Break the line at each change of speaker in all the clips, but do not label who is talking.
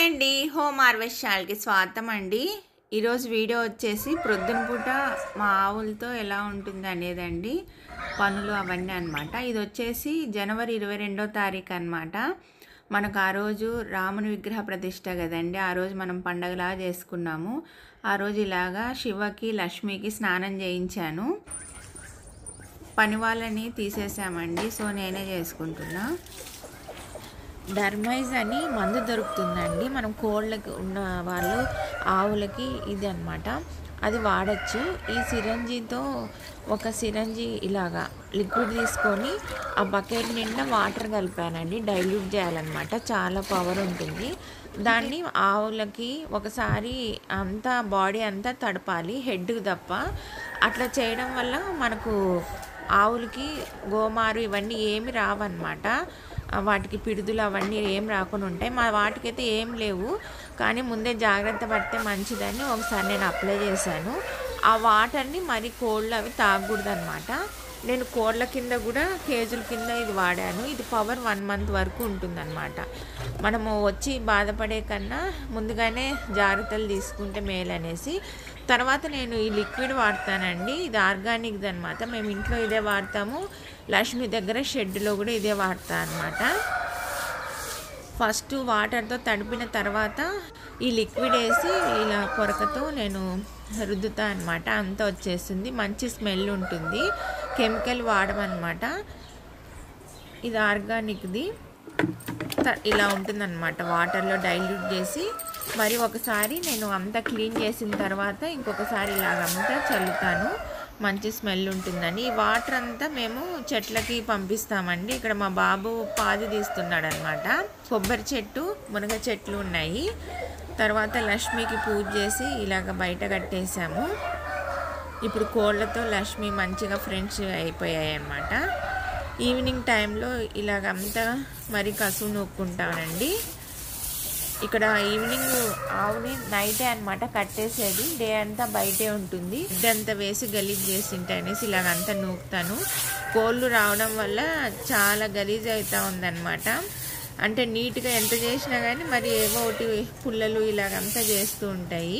అండి home harvest ఛానల్కి స్వాగతం అండి ఈరోజు వీడియో వచ్చేసి ప్రొద్దున పూట మా ఆవులతో ఎలా ఉంటుంది అనేదండి పనులు అవన్నీ అనమాట ఇది వచ్చేసి జనవరి ఇరవై రెండో తారీఖు అనమాట మనకు ఆ రోజు రాముని విగ్రహ ప్రతిష్ట కదండి ఆ రోజు మనం పండగలా చేసుకున్నాము ఆ రోజు ఇలాగా శివకి లక్ష్మికి స్నానం చేయించాను పని వాళ్ళని తీసేసామండి సో నేనే చేసుకుంటున్నా డర్మైజ్ అని మందు దొరుకుతుందండి మనం కోళ్ళకి ఉన్న వాళ్ళు ఆవులకి ఇది అనమాట అది వాడచ్చు ఈ సిరంజితో ఒక సిరంజి ఇలాగా లిక్విడ్ తీసుకొని ఆ బకెట్ నిండా వాటర్ కలిపానండి డైల్యూట్ చేయాలన్నమాట చాలా పవర్ ఉంటుంది దాన్ని ఆవులకి ఒకసారి అంతా బాడీ అంతా తడపాలి హెడ్కి తప్ప అట్లా చేయడం వల్ల మనకు ఆవులకి గోమారు ఇవన్నీ ఏమి రావన్నమాట వాటికి పిడుదులు అవన్నీ ఏం రాకుండా ఉంటాయి మా వాటికైతే ఏం లేవు కానీ ముందే జాగ్రత్త పడితే మంచిదని ఒకసారి నేను అప్లై చేశాను ఆ వాటర్ని మరి కోళ్ళు అవి తాగకూడదు అనమాట నేను కోళ్ళ కింద కూడా కేజీల కింద ఇది వాడాను ఇది పవర్ వన్ మంత్ వరకు ఉంటుందన్నమాట మనము వచ్చి బాధపడే కన్నా ముందుగానే జాగ్రత్తలు తీసుకుంటే మేలు అనేసి తర్వాత నేను ఈ లిక్విడ్ వాడతానండి ఇది ఆర్గానిక్ది అనమాట మేము ఇంట్లో ఇదే వాడతాము లక్ష్మి దగ్గర షెడ్లో కూడా ఇదే వాడతా అనమాట ఫస్ట్ వాటర్తో తడిపిన తర్వాత ఈ లిక్విడ్ వేసి ఇలా కొరకతో నేను రుద్దుతా అనమాట అంతా వచ్చేస్తుంది మంచి స్మెల్ ఉంటుంది కెమికల్ వాడమన్నమాట ఇది ఆర్గానిక్ది ఇలా ఉంటుందన్నమాట వాటర్లో డైల్యూట్ చేసి మరి ఒకసారి నేను అంతా క్లీన్ చేసిన తర్వాత ఇంకొకసారి ఇలాగంతా చల్లుతాను మంచి స్మెల్ ఉంటుందని ఈ వాటర్ అంతా మేము చెట్లకి పంపిస్తామండి ఇక్కడ మా బాబు పాది తీస్తున్నాడు అనమాట కొబ్బరి చెట్టు మునగ చెట్లు ఉన్నాయి తర్వాత లక్ష్మికి పూజ చేసి ఇలాగ బయట కట్టేసాము ఇప్పుడు కోళ్ళతో లక్ష్మి మంచిగా ఫ్రెండ్స్ అయిపోయాయి అన్నమాట ఈవినింగ్ టైంలో ఇలాగంతా మరి కసువు నూక్కుంటానండి ఇక్కడ ఈవినింగ్ ఆవుని నైటే అనమాట కట్టేసేది డే అంతా బయటే ఉంటుంది ఇదంతా వేసి గలీజ్ చేసింటే అనేసి ఇలాగంతా నూకుతాను కోళ్ళు రావడం వల్ల చాలా గలీజ్ అవుతా ఉందన్నమాట అంటే నీట్గా ఎంత చేసినా కానీ మరి ఏవో ఒకటి పుల్లలు ఇలాగంతా చేస్తూ ఉంటాయి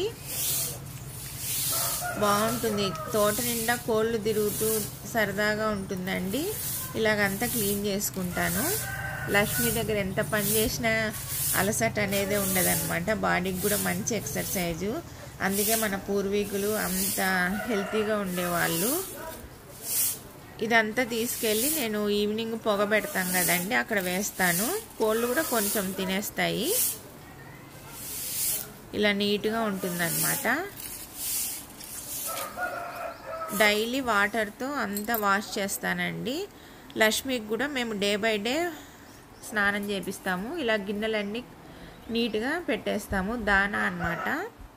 బాగుంటుంది తోట నిండా కోళ్ళు తిరుగుతూ సరదాగా ఉంటుందండి ఇలాగంతా క్లీన్ చేసుకుంటాను లక్ష్మి దగ్గర ఎంత పని చేసినా అలసట అనేది ఉండదన్నమాట బాడీకి కూడా మంచి ఎక్సర్సైజు అందుకే మన పూర్వీకులు అంత హెల్తీగా ఉండేవాళ్ళు ఇదంతా తీసుకెళ్ళి నేను ఈవినింగ్ పొగ పెడతాం కదండి అక్కడ వేస్తాను కోళ్ళు కూడా కొంచెం తినేస్తాయి ఇలా నీట్గా ఉంటుందన్నమాట డైలీ వాటర్తో అంతా వాష్ చేస్తానండి లక్ష్మికి కూడా మేము డే బై డే స్నానం చేపిస్తాము ఇలా గిన్నెలన్నీ నీట్గా పెట్టేస్తాము దానా అనమాట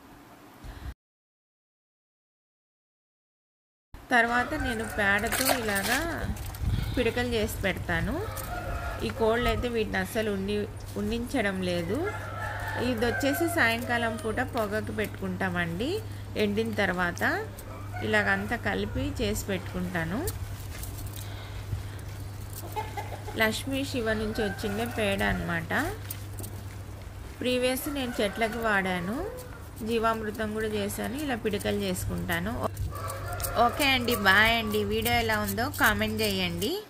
తర్వాత నేను పేడతో ఇలాగా పిడకలు చేసి పెడతాను ఈ కోళ్ళు అయితే వీటిని అస్సలు ఉండి ఉండించడం లేదు ఇది వచ్చేసి సాయంకాలం పూట పొగకి పెట్టుకుంటామండి ఎండిన తర్వాత ఇలాగంతా కలిపి చేసి పెట్టుకుంటాను లక్ష్మీ శివ నుంచి వచ్చిండే పేడ అనమాట ప్రీవియస్ నేను చెట్లకి వాడాను జీవామృతం కూడా చేశాను ఇలా పిడకలు చేసుకుంటాను ఓకే అండి బాయ్ అండి వీడియో ఎలా ఉందో కామెంట్ చేయండి